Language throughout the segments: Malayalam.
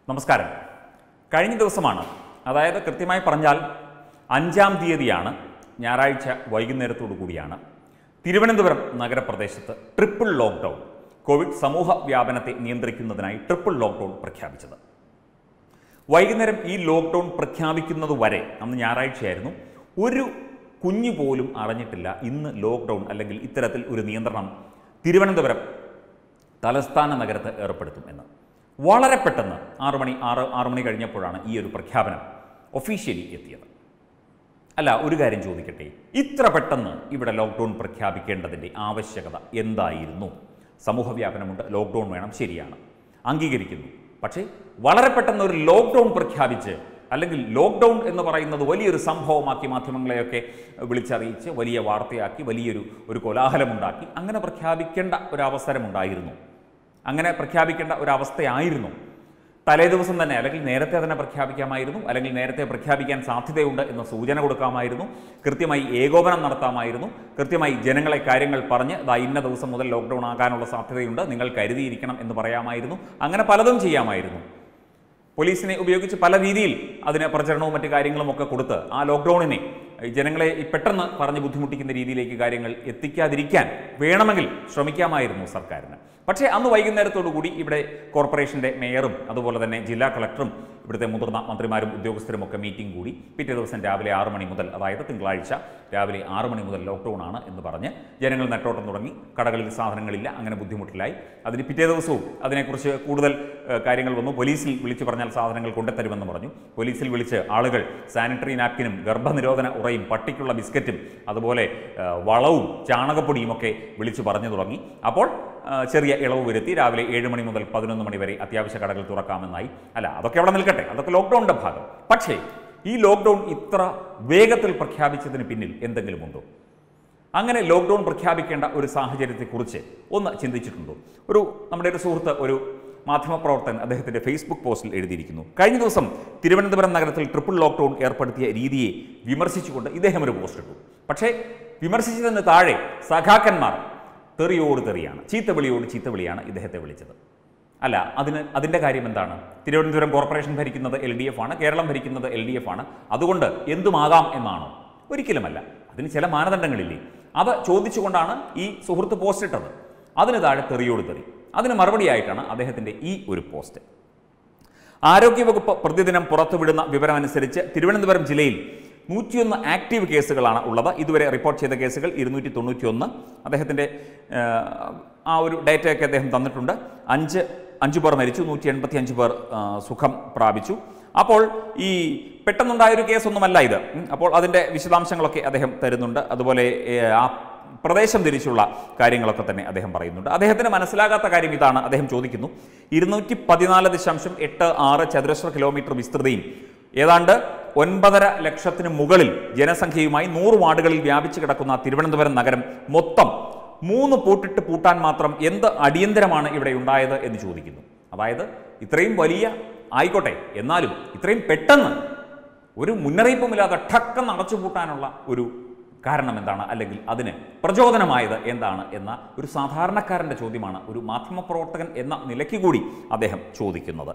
നമസ്കാരം കഴിഞ്ഞ ദിവസമാണ് അതായത് കൃത്യമായി പറഞ്ഞാൽ അഞ്ചാം തീയതിയാണ് ഞായറാഴ്ച വൈകുന്നേരത്തോടു കൂടിയാണ് തിരുവനന്തപുരം നഗരപ്രദേശത്ത് ട്രിപ്പിൾ ലോക്ക്ഡൗൺ കോവിഡ് സമൂഹ വ്യാപനത്തെ നിയന്ത്രിക്കുന്നതിനായി ട്രിപ്പിൾ ലോക്ക്ഡൗൺ പ്രഖ്യാപിച്ചത് വൈകുന്നേരം ഈ ലോക്ക്ഡൗൺ പ്രഖ്യാപിക്കുന്നത് വരെ അന്ന് ഞായറാഴ്ചയായിരുന്നു ഒരു കുഞ്ഞു പോലും അറിഞ്ഞിട്ടില്ല ഇന്ന് ലോക്ക്ഡൗൺ അല്ലെങ്കിൽ ഇത്തരത്തിൽ ഒരു നിയന്ത്രണം തിരുവനന്തപുരം തലസ്ഥാന നഗരത്ത് ഏർപ്പെടുത്തും എന്ന് വളരെ പെട്ടെന്ന് ആറു മണി ആറ് ആറു മണി കഴിഞ്ഞപ്പോഴാണ് ഈ ഒരു പ്രഖ്യാപനം ഒഫീഷ്യലി എത്തിയത് അല്ല ഒരു കാര്യം ചോദിക്കട്ടെ ഇത്ര പെട്ടെന്ന് ഇവിടെ ലോക്ക്ഡൗൺ പ്രഖ്യാപിക്കേണ്ടതിൻ്റെ ആവശ്യകത എന്തായിരുന്നു സമൂഹ വ്യാപനമുണ്ട് ലോക്ക്ഡൗൺ വേണം ശരിയാണ് അംഗീകരിക്കുന്നു പക്ഷേ വളരെ പെട്ടെന്ന് ഒരു ലോക്ക്ഡൗൺ പ്രഖ്യാപിച്ച് അല്ലെങ്കിൽ ലോക്ക്ഡൗൺ എന്ന് പറയുന്നത് വലിയൊരു സംഭവമാക്കി മാധ്യമങ്ങളെയൊക്കെ വിളിച്ചറിയിച്ച് വലിയ വാർത്തയാക്കി വലിയൊരു ഒരു കോലാഹലമുണ്ടാക്കി അങ്ങനെ പ്രഖ്യാപിക്കേണ്ട ഒരു അവസരമുണ്ടായിരുന്നു അങ്ങനെ പ്രഖ്യാപിക്കേണ്ട ഒരു അവസ്ഥയായിരുന്നു തലേ ദിവസം തന്നെ അല്ലെങ്കിൽ നേരത്തെ തന്നെ പ്രഖ്യാപിക്കാമായിരുന്നു അല്ലെങ്കിൽ നേരത്തെ പ്രഖ്യാപിക്കാൻ സാധ്യതയുണ്ട് എന്ന സൂചന കൊടുക്കാമായിരുന്നു കൃത്യമായി ഏകോപനം നടത്താമായിരുന്നു കൃത്യമായി ജനങ്ങളെ കാര്യങ്ങൾ പറഞ്ഞ് ദാ ഇന്ന ദിവസം മുതൽ ലോക്ക്ഡൗൺ ആകാനുള്ള സാധ്യതയുണ്ട് നിങ്ങൾ കരുതിയിരിക്കണം എന്ന് പറയാമായിരുന്നു അങ്ങനെ പലതും ചെയ്യാമായിരുന്നു പോലീസിനെ ഉപയോഗിച്ച് പല രീതിയിൽ അതിന് പ്രചരണവും മറ്റു കാര്യങ്ങളും ഒക്കെ കൊടുത്ത് ആ ലോക്ക്ഡൗണിനെ ഈ ജനങ്ങളെ ഈ പെട്ടെന്ന് പറഞ്ഞ് ബുദ്ധിമുട്ടിക്കുന്ന രീതിയിലേക്ക് കാര്യങ്ങൾ എത്തിക്കാതിരിക്കാൻ വേണമെങ്കിൽ ശ്രമിക്കാമായിരുന്നു സർക്കാരിന് പക്ഷേ അന്ന് വൈകുന്നേരത്തോടു കൂടി ഇവിടെ കോർപ്പറേഷന്റെ മേയറും അതുപോലെ തന്നെ ജില്ലാ കളക്ടറും ഇവിടുത്തെ മുതിർന്ന മന്ത്രിമാരും ഉദ്യോഗസ്ഥരും ഒക്കെ മീറ്റിംഗ് കൂടി പിറ്റേ ദിവസം രാവിലെ ആറ് മണി മുതൽ അതായത് തിങ്കളാഴ്ച രാവിലെ ആറ് മണി മുതൽ ലോക്ക്ഡൗൺ ആണ് എന്ന് പറഞ്ഞ് ജനങ്ങൾ നെട്ടോട്ടം തുടങ്ങി കടകളിൽ സാധനങ്ങളില്ല അങ്ങനെ ബുദ്ധിമുട്ടിലായി അതിന് പിറ്റേ ദിവസവും അതിനെക്കുറിച്ച് കൂടുതൽ ഏഹ്, കാര്യങ്ങൾ വന്നു പോലീസിൽ വിളിച്ചു പറഞ്ഞാൽ സാധനങ്ങൾ കൊണ്ടുത്തരുമെന്ന് പറഞ്ഞു പോലീസിൽ വിളിച്ച് ആളുകൾ സാനിറ്ററി നാപ്കിനും ഗർഭനിരോധന ഉറയും പട്ടിക്കുള്ള ബിസ്ക്കറ്റും അതുപോലെ ഏഹ്, വളവും ചാണകപ്പൊടിയും ഒക്കെ വിളിച്ചു പറഞ്ഞു തുടങ്ങി അപ്പോൾ ആ, ചെറിയ ഇളവ് വരുത്തി രാവിലെ ഏഴ് മണി മുതൽ പതിനൊന്ന് മണി വരെ അത്യാവശ്യ കടകൾ തുറക്കാമെന്നായി അല്ല അതൊക്കെ അവിടെ നിൽക്കട്ടെ അതൊക്കെ ലോക്ക്ഡൗണിൻ്റെ ഭാഗം പക്ഷേ ഈ ലോക്ക്ഡൗൺ ഇത്ര വേഗത്തിൽ പ്രഖ്യാപിച്ചതിന് പിന്നിൽ എന്തെങ്കിലും ഉണ്ടോ അങ്ങനെ ലോക്ക്ഡൗൺ പ്രഖ്യാപിക്കേണ്ട ഒരു സാഹചര്യത്തെക്കുറിച്ച് ഒന്ന് ചിന്തിച്ചിട്ടുണ്ടോ ഒരു നമ്മുടെ ഒരു സുഹൃത്ത് ഒരു മാധ്യമപ്രവർത്തകൻ അദ്ദേഹത്തിൻ്റെ ഫേസ്ബുക്ക് പോസ്റ്റിൽ എഴുതിയിരിക്കുന്നു കഴിഞ്ഞ ദിവസം തിരുവനന്തപുരം നഗരത്തിൽ ട്രിപ്പിൾ ലോക്ക്ഡൗൺ ഏർപ്പെടുത്തിയ രീതിയെ വിമർശിച്ചുകൊണ്ട് ഇദ്ദേഹം ഒരു പോസ്റ്റ് ഇട്ടു പക്ഷേ വിമർശിച്ചതിന് താഴെ സഖാക്കന്മാർ തെറിയോട് തെറിയാണ് ചീത്തവിളിയോട് ചീത്തവിളിയാണ് ഇദ്ദേഹത്തെ വിളിച്ചത് അല്ല അതിന് അതിൻ്റെ കാര്യം എന്താണ് തിരുവനന്തപുരം കോർപ്പറേഷൻ ഭരിക്കുന്നത് എൽ ഡി എഫ് ആണ് കേരളം ഭരിക്കുന്നത് എൽ ഡി എഫ് ആണ് അതുകൊണ്ട് എന്തുമാകാം എന്നാണോ ഒരിക്കലുമല്ല അതിന് ചില മാനദണ്ഡങ്ങളില്ലേ അത് ചോദിച്ചുകൊണ്ടാണ് ഈ സുഹൃത്ത് പോസ്റ്റ് ഇട്ടത് അതിന് താഴെ തെറിയോട് തെറി അതിന് മറുപടിയായിട്ടാണ് അദ്ദേഹത്തിൻ്റെ ഈ ഒരു പോസ്റ്റ് ആരോഗ്യവകുപ്പ് പ്രതിദിനം പുറത്തുവിടുന്ന വിവരമനുസരിച്ച് തിരുവനന്തപുരം ജില്ലയിൽ നൂറ്റിയൊന്ന് ആക്റ്റീവ് കേസുകളാണ് ഉള്ളത് ഇതുവരെ റിപ്പോർട്ട് ചെയ്ത കേസുകൾ ഇരുന്നൂറ്റി തൊണ്ണൂറ്റിയൊന്ന് അദ്ദേഹത്തിൻ്റെ ആ ഒരു ഡേറ്റയൊക്കെ അദ്ദേഹം തന്നിട്ടുണ്ട് അഞ്ച് അഞ്ച് പേർ മരിച്ചു നൂറ്റി എൺപത്തി അഞ്ച് പേർ ആ, സുഖം പ്രാപിച്ചു അപ്പോൾ ഈ പെട്ടെന്നുണ്ടായൊരു കേസൊന്നുമല്ല ഇത് ഉം, അപ്പോൾ അതിൻ്റെ വിശദാംശങ്ങളൊക്കെ അദ്ദേഹം തരുന്നുണ്ട് അതുപോലെ ഏ, ആ പ്രദേശം തിരിച്ചുള്ള കാര്യങ്ങളൊക്കെ തന്നെ അദ്ദേഹം പറയുന്നുണ്ട് അദ്ദേഹത്തിന് മനസ്സിലാകാത്ത കാര്യം ഇതാണ് അദ്ദേഹം ചോദിക്കുന്നു ഇരുന്നൂറ്റി പതിനാല് ദശാംശം എട്ട് ആറ് ചതുരശ്ര കിലോമീറ്റർ വിസ്തൃതിയും ഏതാണ്ട് ഒൻപതര ലക്ഷത്തിന് മുകളിൽ ജനസംഖ്യയുമായി നൂറ് വാർഡുകളിൽ വ്യാപിച്ചു കിടക്കുന്ന തിരുവനന്തപുരം നഗരം മൊത്തം മൂന്ന് പൂട്ടിട്ട് പൂട്ടാൻ മാത്രം എന്ത് അടിയന്തരമാണ് ഇവിടെ ഉണ്ടായത് എന്ന് ചോദിക്കുന്നു അതായത് ഇത്രയും വലിയ ആയിക്കോട്ടെ എന്നാലും ഇത്രയും പെട്ടെന്ന് ഒരു മുന്നറിയിപ്പുമില്ലാതെ ഠക്കെന്ന് അടച്ചുപൂട്ടാനുള്ള ഒരു കാരണം എന്താണ് അല്ലെങ്കിൽ അതിന് പ്രചോദനമായത് എന്താണ് എന്ന ഒരു സാധാരണക്കാരൻ്റെ ചോദ്യമാണ് ഒരു മാധ്യമപ്രവർത്തകൻ എന്ന നിലയ്ക്ക് കൂടി അദ്ദേഹം ചോദിക്കുന്നത്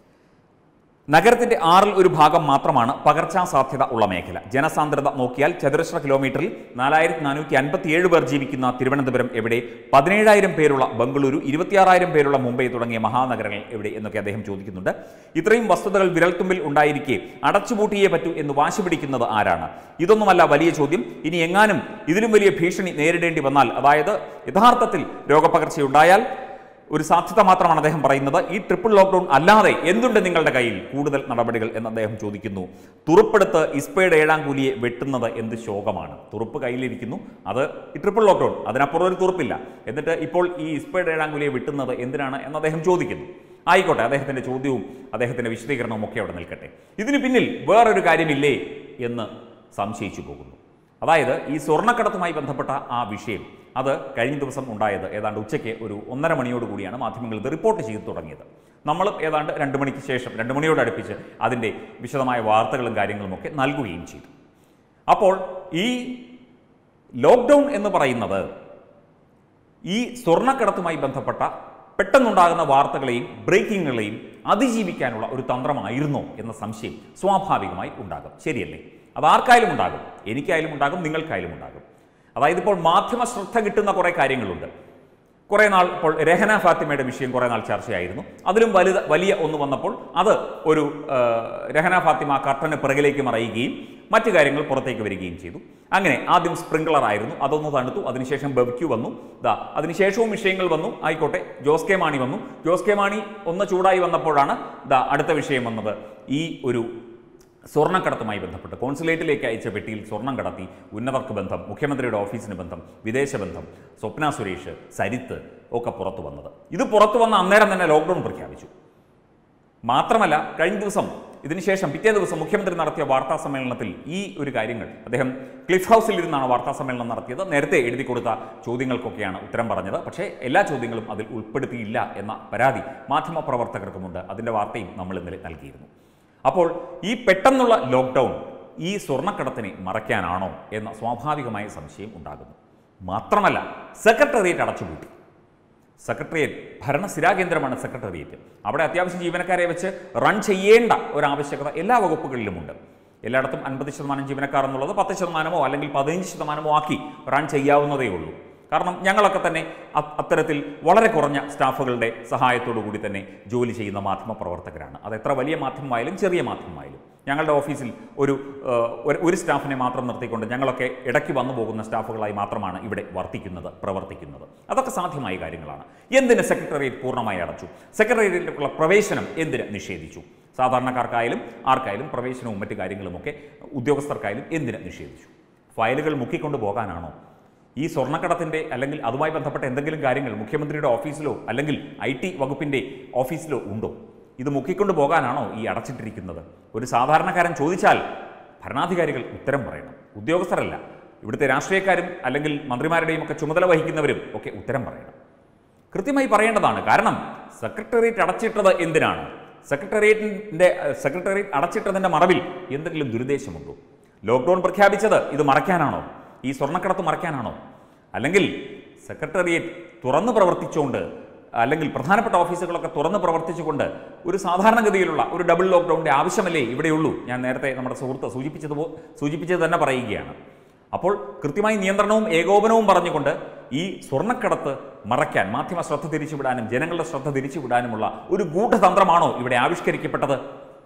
നഗരത്തിന്റെ ആറിൽ ഒരു ഭാഗം മാത്രമാണ് പകർച്ചാ സാധ്യത ഉള്ള മേഖല ജനസാന്ദ്രത നോക്കിയാൽ ചതുരശ്ര കിലോമീറ്ററിൽ നാലായിരത്തി നാനൂറ്റി അൻപത്തിയേഴ് പേർ ജീവിക്കുന്ന തിരുവനന്തപുരം എവിടെ പതിനേഴായിരം പേരുള്ള ബംഗളൂരു ഇരുപത്തിയാറായിരം പേരുള്ള മുംബൈ തുടങ്ങിയ മഹാനഗരങ്ങൾ എവിടെ എന്നൊക്കെ അദ്ദേഹം ചോദിക്കുന്നുണ്ട് ഇത്രയും വസ്തുതകൾ വിരൽത്തുമ്പിൽ ഉണ്ടായിരിക്കെ അടച്ചുപൂട്ടിയേ പറ്റൂ എന്ന് വാശി പിടിക്കുന്നത് ആരാണ് ഇതൊന്നുമല്ല വലിയ ചോദ്യം ഇനി എങ്ങാനും ഇതിലും വലിയ ഭീഷണി നേരിടേണ്ടി വന്നാൽ അതായത് യഥാർത്ഥത്തിൽ രോഗപകർച്ചയുണ്ടായാൽ ഒരു സാധ്യത മാത്രമാണ് അദ്ദേഹം പറയുന്നത് ഈ ട്രിപ്പിൾ ലോക്ക്ഡൗൺ അല്ലാതെ എന്തുണ്ട് നിങ്ങളുടെ കയ്യിൽ കൂടുതൽ നടപടികൾ എന്ന് അദ്ദേഹം ചോദിക്കുന്നു തുറുപ്പെടുത്ത് ഇസ്പയുടെ ഏഴാം കൂലിയെ വെട്ടുന്നത് എന്ത് ശോകമാണ് തുറുപ്പ് കയ്യിലിരിക്കുന്നു അത് ഈ ട്രിപ്പിൾ ലോക്ക്ഡൗൺ അതിനപ്പുറം ഒരു തുറുപ്പില്ല എന്നിട്ട് ഇപ്പോൾ ഈ ഇസ്പയുടെ ഏഴാം കൂലിയെ വെട്ടുന്നത് എന്തിനാണ് എന്ന് അദ്ദേഹം ചോദിക്കുന്നു ആയിക്കോട്ടെ അദ്ദേഹത്തിന്റെ ചോദ്യവും അദ്ദേഹത്തിന്റെ വിശദീകരണവും ഒക്കെ അവിടെ നിൽക്കട്ടെ ഇതിന് പിന്നിൽ വേറൊരു കാര്യമില്ലേ എന്ന് സംശയിച്ചു പോകുന്നു അതായത് ഈ സ്വർണ്ണക്കടത്തുമായി ബന്ധപ്പെട്ട ആ വിഷയം അത് കഴിഞ്ഞ ദിവസം ഉണ്ടായത് ഏതാണ്ട് ഉച്ചയ്ക്ക് ഒരു ഒന്നര മണിയോട് കൂടിയാണ് മാധ്യമങ്ങൾ ഇത് റിപ്പോർട്ട് ചെയ്തു തുടങ്ങിയത് നമ്മളും ഏതാണ്ട് രണ്ട് മണിക്ക് ശേഷം രണ്ട് മണിയോട് അടുപ്പിച്ച് അതിൻ്റെ വിശദമായ വാർത്തകളും കാര്യങ്ങളും ഒക്കെ നൽകുകയും ചെയ്തു അപ്പോൾ ഈ ലോക്ക്ഡൗൺ എന്ന് പറയുന്നത് ഈ സ്വർണ്ണക്കടത്തുമായി ബന്ധപ്പെട്ട പെട്ടെന്നുണ്ടാകുന്ന വാർത്തകളെയും ബ്രേക്കിങ്ങുകളെയും അതിജീവിക്കാനുള്ള ഒരു തന്ത്രമായിരുന്നോ എന്ന സംശയം സ്വാഭാവികമായി ഉണ്ടാകും ശരിയല്ലേ അത് ആർക്കായാലും ഉണ്ടാകും എനിക്കായാലും ഉണ്ടാകും നിങ്ങൾക്കായാലും ഉണ്ടാകും അതായത് ഇപ്പോൾ മാധ്യമ ശ്രദ്ധ കിട്ടുന്ന കുറേ കാര്യങ്ങളുണ്ട് കുറേ നാൾ ഇപ്പോൾ രഹന ഫാത്തിമയുടെ വിഷയം കുറേ നാൾ ചർച്ചയായിരുന്നു അതിലും വലുത് വലിയ ഒന്ന് വന്നപ്പോൾ അത് ഒരു ആ, രഹന ഫാത്തിമ കർട്ടന് പിറകിലേക്ക് മറയുകയും മറ്റു കാര്യങ്ങൾ പുറത്തേക്ക് വരികയും ചെയ്തു അങ്ങനെ ആദ്യം സ്പ്രിംഗ്ലർ ആയിരുന്നു അതൊന്ന് തണുത്തു അതിനുശേഷം ബെബ്ക്യൂ വന്നു ദാ അതിനുശേഷവും വിഷയങ്ങൾ വന്നു ആയിക്കോട്ടെ ജോസ് കെ മാണി വന്നു ജോസ് കെ മാണി ഒന്ന് ചൂടായി വന്നപ്പോഴാണ് ദാ അടുത്ത വിഷയം വന്നത് ഈ ഒരു സ്വർണ്ണക്കടത്തുമായി ബന്ധപ്പെട്ട് കോൺസുലേറ്റിലേക്ക് അയച്ച പെട്ടിയിൽ സ്വർണം കടത്തി ഉന്നതർക്ക് ബന്ധം മുഖ്യമന്ത്രിയുടെ ഓഫീസിന് ബന്ധം വിദേശ ബന്ധം സ്വപ്ന സുരേഷ് സരിത്ത് ഒക്കെ പുറത്തു വന്നത് ഇത് പുറത്തു വന്ന അന്നേരം തന്നെ ലോക്ക്ഡൗൺ പ്രഖ്യാപിച്ചു മാത്രമല്ല കഴിഞ്ഞ ദിവസം ഇതിനുശേഷം പിറ്റേ ദിവസം മുഖ്യമന്ത്രി നടത്തിയ വാർത്താ സമ്മേളനത്തിൽ ഈ ഒരു കാര്യങ്ങൾ അദ്ദേഹം ക്ലിഫ് ഹൗസിൽ ഇരുന്നാണ് വാർത്താ സമ്മേളനം നടത്തിയത് നേരത്തെ എഴുതി കൊടുത്ത ചോദ്യങ്ങൾക്കൊക്കെയാണ് ഉത്തരം പറഞ്ഞത് പക്ഷേ എല്ലാ ചോദ്യങ്ങളും അതിൽ ഉൾപ്പെടുത്തിയില്ല എന്ന പരാതി മാധ്യമപ്രവർത്തകർക്കുമുണ്ട് അതിൻ്റെ വാർത്തയും നമ്മൾ ഇന്നലെ നൽകിയിരുന്നു അപ്പോൾ ഈ പെട്ടെന്നുള്ള ലോക്ക്ഡൗൺ ഈ സ്വർണ്ണക്കടത്തിനെ മറയ്ക്കാനാണോ എന്ന സ്വാഭാവികമായ സംശയം ഉണ്ടാകുന്നു മാത്രമല്ല സെക്രട്ടേറിയറ്റ് അടച്ചുപൂട്ടി സെക്രട്ടേറിയറ്റ് ഭരണസ്ഥിരാകേന്ദ്രമാണ് സെക്രട്ടേറിയറ്റ് അവിടെ അത്യാവശ്യം ജീവനക്കാരെ വെച്ച് റൺ ചെയ്യേണ്ട ഒരു ആവശ്യകത എല്ലാ വകുപ്പുകളിലുമുണ്ട് എല്ലായിടത്തും അൻപത് ശതമാനം ജീവനക്കാർ എന്നുള്ളത് പത്ത് ശതമാനമോ അല്ലെങ്കിൽ പതിനഞ്ച് ശതമാനമോ ആക്കി റൺ ചെയ്യാവുന്നതേ ഉള്ളൂ കാരണം ഞങ്ങളൊക്കെ തന്നെ അ- അത്തരത്തിൽ വളരെ കുറഞ്ഞ സ്റ്റാഫുകളുടെ സഹായത്തോടു കൂടി തന്നെ ജോലി ചെയ്യുന്ന മാധ്യമപ്രവർത്തകരാണ് അത് എത്ര വലിയ മാധ്യമമായാലും ചെറിയ മാധ്യമമായാലും ഞങ്ങളുടെ ഓഫീസിൽ ഒരു ഏഹ്, ഒരു- ഒരു സ്റ്റാഫിനെ മാത്രം നിർത്തിക്കൊണ്ട് ഞങ്ങളൊക്കെ ഇടയ്ക്ക് വന്നു പോകുന്ന സ്റ്റാഫുകളായി മാത്രമാണ് ഇവിടെ വർത്തിക്കുന്നത് പ്രവർത്തിക്കുന്നത് അതൊക്കെ സാധ്യമായ കാര്യങ്ങളാണ് എന്തിന് സെക്രട്ടേറിയറ്റ് പൂർണ്ണമായി അടച്ചു സെക്രട്ടേറിയറ്റിലേക്കുള്ള പ്രവേശനം എന്തിന് നിഷേധിച്ചു സാധാരണക്കാർക്കായാലും ആർക്കായാലും പ്രവേശനവും മറ്റു കാര്യങ്ങളുമൊക്കെ ഉദ്യോഗസ്ഥർക്കായാലും എന്തിന് നിഷേധിച്ചു ഫയലുകൾ മുക്കിക്കൊണ്ട് പോകാനാണോ ഈ സ്വർണ്ണക്കടത്തിൻ്റെ അല്ലെങ്കിൽ അതുമായി ബന്ധപ്പെട്ട എന്തെങ്കിലും കാര്യങ്ങൾ മുഖ്യമന്ത്രിയുടെ ഓഫീസിലോ അല്ലെങ്കിൽ ഐ ടി വകുപ്പിൻ്റെ ഓഫീസിലോ ഉണ്ടോ ഇത് മുക്കിക്കൊണ്ട് പോകാനാണോ ഈ അടച്ചിട്ടിരിക്കുന്നത് ഒരു സാധാരണക്കാരൻ ചോദിച്ചാൽ ഭരണാധികാരികൾ ഉത്തരം പറയണം ഉദ്യോഗസ്ഥരല്ല ഇവിടുത്തെ രാഷ്ട്രീയക്കാരും അല്ലെങ്കിൽ മന്ത്രിമാരുടെയും ഒക്കെ ചുമതല വഹിക്കുന്നവരും ഒക്കെ ഉത്തരം പറയണം കൃത്യമായി പറയേണ്ടതാണ് കാരണം സെക്രട്ടേറിയറ്റ് അടച്ചിട്ടത് എന്തിനാണ് സെക്രട്ടേറിയറ്റിൻ്റെ സെക്രട്ടേറിയറ്റ് അടച്ചിട്ടതിൻ്റെ മറവിൽ എന്തെങ്കിലും ദുരുദ്ദേശമുണ്ടോ ലോക്ക്ഡൗൺ പ്രഖ്യാപിച്ചത് ഇത് മറയ്ക്കാനാണോ ഈ സ്വർണ്ണക്കടത്ത് മറയ്ക്കാനാണോ അല്ലെങ്കിൽ സെക്രട്ടേറിയറ്റ് തുറന്നു പ്രവർത്തിച്ചുകൊണ്ട് അല്ലെങ്കിൽ പ്രധാനപ്പെട്ട ഓഫീസുകളൊക്കെ തുറന്ന് പ്രവർത്തിച്ചുകൊണ്ട് ഒരു സാധാരണഗതിയിലുള്ള ഒരു ഡബിൾ ലോക്ക്ഡൗണിൻ്റെ ആവശ്യമല്ലേ ഇവിടെയുള്ളൂ ഞാൻ നേരത്തെ നമ്മുടെ സുഹൃത്ത് സൂചിപ്പിച്ചത് സൂചിപ്പിച്ചത് തന്നെ പറയുകയാണ് അപ്പോൾ കൃത്യമായി നിയന്ത്രണവും ഏകോപനവും പറഞ്ഞുകൊണ്ട് ഈ സ്വർണ്ണക്കടത്ത് മറയ്ക്കാൻ മാധ്യമ ശ്രദ്ധ തിരിച്ചുവിടാനും ജനങ്ങളുടെ ശ്രദ്ധ തിരിച്ചുവിടാനുമുള്ള ഒരു ഗൂഢതന്ത്രമാണോ ഇവിടെ ആവിഷ്കരിക്കപ്പെട്ടത്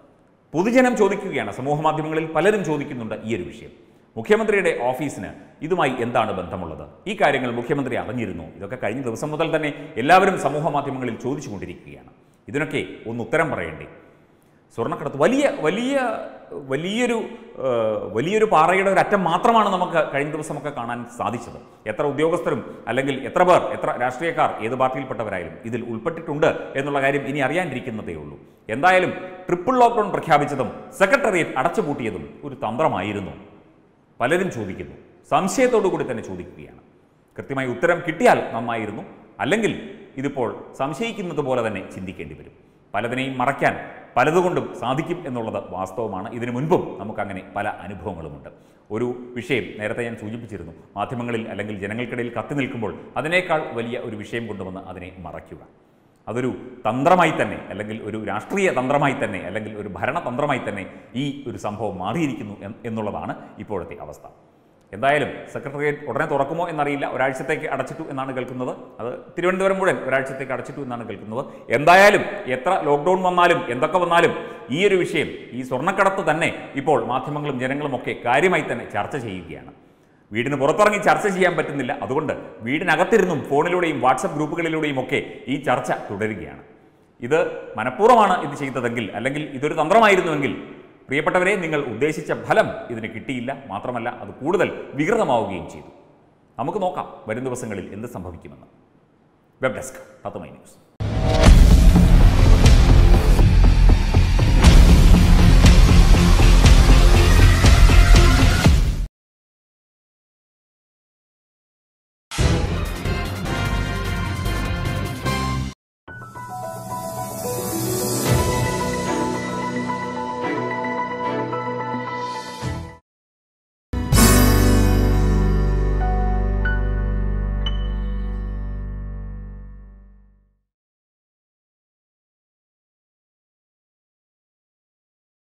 പൊതുജനം ചോദിക്കുകയാണ് സമൂഹ മാധ്യമങ്ങളിൽ പലരും ചോദിക്കുന്നുണ്ട് ഈ ഒരു വിഷയം മുഖ്യമന്ത്രിയുടെ ഓഫീസിന് ഇതുമായി എന്താണ് ബന്ധമുള്ളത് ഈ കാര്യങ്ങൾ മുഖ്യമന്ത്രി അറിഞ്ഞിരുന്നു ഇതൊക്കെ കഴിഞ്ഞ ദിവസം മുതൽ തന്നെ എല്ലാവരും സമൂഹ മാധ്യമങ്ങളിൽ ചോദിച്ചുകൊണ്ടിരിക്കുകയാണ് ഇതിനൊക്കെ ഒന്ന് ഉത്തരം പറയേണ്ടേ സ്വർണ്ണക്കടത്ത് വലിയ വലിയ വലിയൊരു ഏഹ്, വലിയൊരു പാറയുടെ ഒരു അറ്റം മാത്രമാണ് നമുക്ക് കഴിഞ്ഞ ദിവസമൊക്കെ കാണാൻ സാധിച്ചത് എത്ര ഉദ്യോഗസ്ഥരും അല്ലെങ്കിൽ എത്ര പേർ എത്ര രാഷ്ട്രീയക്കാർ ഏത് പാർട്ടിയിൽപ്പെട്ടവരായാലും ഇതിൽ ഉൾപ്പെട്ടിട്ടുണ്ട് എന്നുള്ള കാര്യം ഇനി അറിയാനിരിക്കുന്നതേ ഉള്ളൂ എന്തായാലും ട്രിപ്പിൾ ലോക്ക്ഡൗൺ പ്രഖ്യാപിച്ചതും സെക്രട്ടേറിയറ്റ് അടച്ചുപൂട്ടിയതും ഒരു തന്ത്രമായിരുന്നു പലരും ചോദിക്കുന്നു സംശയത്തോടു കൂടി തന്നെ ചോദിക്കുകയാണ് കൃത്യമായി ഉത്തരം കിട്ടിയാൽ നന്നായിരുന്നു അല്ലെങ്കിൽ ഇതിപ്പോൾ സംശയിക്കുന്നത് പോലെ തന്നെ ചിന്തിക്കേണ്ടി വരും പലതിനെയും മറയ്ക്കാൻ പലതുകൊണ്ടും സാധിക്കും എന്നുള്ളത് വാസ്തവമാണ് ഇതിനു മുൻപും നമുക്കങ്ങനെ പല അനുഭവങ്ങളുമുണ്ട് ഒരു വിഷയം നേരത്തെ ഞാൻ സൂചിപ്പിച്ചിരുന്നു മാധ്യമങ്ങളിൽ അല്ലെങ്കിൽ ജനങ്ങൾക്കിടയിൽ കത്തി നിൽക്കുമ്പോൾ അതിനേക്കാൾ വലിയ ഒരു വിഷയം കൊണ്ടുവന്ന് അതിനെ മറയ്ക്കുക അതൊരു തന്ത്രമായി തന്നെ അല്ലെങ്കിൽ ഒരു രാഷ്ട്രീയ തന്ത്രമായി തന്നെ അല്ലെങ്കിൽ ഒരു ഭരണതന്ത്രമായി തന്നെ ഈ ഒരു സംഭവം മാറിയിരിക്കുന്നു എൻ- എന്നുള്ളതാണ് ഇപ്പോഴത്തെ അവസ്ഥ എന്തായാലും സെക്രട്ടേറിയറ്റ് ഉടനെ തുറക്കുമോ എന്നറിയില്ല ഒരാഴ്ചത്തേക്ക് അടച്ചിട്ടു എന്നാണ് കേൾക്കുന്നത് അത് തിരുവനന്തപുരം മുഴുവൻ ഒരാഴ്ചത്തേക്ക് അടച്ചിട്ടു എന്നാണ് കേൾക്കുന്നത് എന്തായാലും എത്ര ലോക്ക്ഡൗൺ വന്നാലും എന്തൊക്കെ വന്നാലും ഈ ഒരു വിഷയം ഈ സ്വർണ്ണക്കടത്ത് തന്നെ ഇപ്പോൾ മാധ്യമങ്ങളും ജനങ്ങളും ഒക്കെ കാര്യമായി തന്നെ ചർച്ച ചെയ്യുകയാണ് വീടിന് പുറത്തിറങ്ങി ചർച്ച ചെയ്യാൻ പറ്റുന്നില്ല അതുകൊണ്ട് വീടിനകത്തിരുന്നും ഫോണിലൂടെയും വാട്സപ്പ് ഗ്രൂപ്പുകളിലൂടെയും ഒക്കെ ഈ ചർച്ച തുടരുകയാണ് ഇത് മനഃപൂർവ്വമാണ് ഇത് ചെയ്തതെങ്കിൽ അല്ലെങ്കിൽ ഇതൊരു തന്ത്രമായിരുന്നുവെങ്കിൽ പ്രിയപ്പെട്ടവരെ നിങ്ങൾ ഉദ്ദേശിച്ച ഫലം ഇതിന് കിട്ടിയില്ല മാത്രമല്ല അത് കൂടുതൽ വികൃതമാവുകയും ചെയ്തു നമുക്ക് നോക്കാം വരും ദിവസങ്ങളിൽ എന്ത് സംഭവിക്കുമെന്ന് വെബ് ഡെസ്ക് തത്തുമൈ ന്യൂസ്